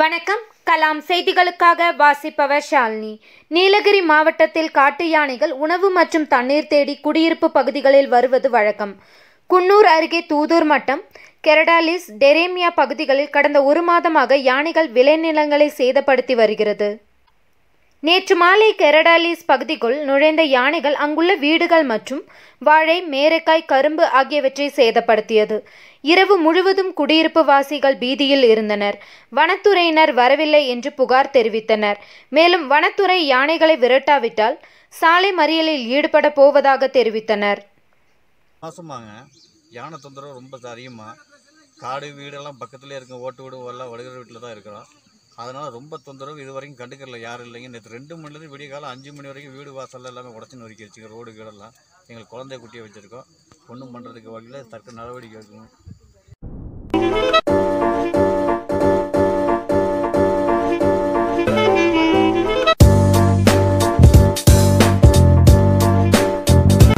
வணக்கம் கலாம் செய்திகளுக்காக வாசிப்பவர் ஷாலினி நீலகிரி மாவட்டத்தில் காட்டு யானைகள் உணவு மற்றும் தண்ணீர் தேடி குடியிருப்பு பகுதிகளில் வருவது வழக்கம் குன்னூர் அருகே தூதூர் மட்டம் கெரடாலிஸ் டெரேமியா பகுதிகளில் கடந்த ஒரு மாதமாக யானைகள் விளைநிலங்களை சேதப்படுத்தி வருகிறது நேற்று மாலை கெரடாலிஸ் பகுதிக்குள் நுழைந்த யானைகள் அங்குள்ள வீடுகள் மற்றும் வாழை மேரைக்காய் கரும்பு ஆகியவற்றை சேதப்படுத்தியது இரவு முழுவதும் குடியிருப்பு வாசிகள் பீதியில் இருந்தனர் வனத்துறையினர் வரவில்லை என்று புகார் தெரிவித்தனர் மேலும் வனத்துறை யானைகளை விரட்டாவிட்டால் சாலை மறியலில் ஈடுபட போவதாக தெரிவித்தனர் மாசமாங்க யானை தொந்தரவு ரொம்ப அதிகமாக காடு வீடெல்லாம் பக்கத்துலேயே இருக்கும் ஓட்டு வீடு எல்லாம் வடுகிற வீட்டில் தான் இருக்கிறோம் அதனால் ரொம்ப தொந்தரவு இது வரைக்கும் கண்டுக்கல யாரும் இல்லைங்க நேற்று ரெண்டு மணிலேருந்து விடிய காலம் அஞ்சு மணி வரைக்கும் வீடு வாசல் எல்லாமே உடச்சி நொறுக்கி வச்சுங்க ரோடு கீடெல்லாம் எங்களுக்கு குழந்தைய குட்டியை வச்சுருக்கோம் ஒன்றும் பண்ணுறதுக்கு வழியில் தக்க நடவடிக்கை எடுக்கணும்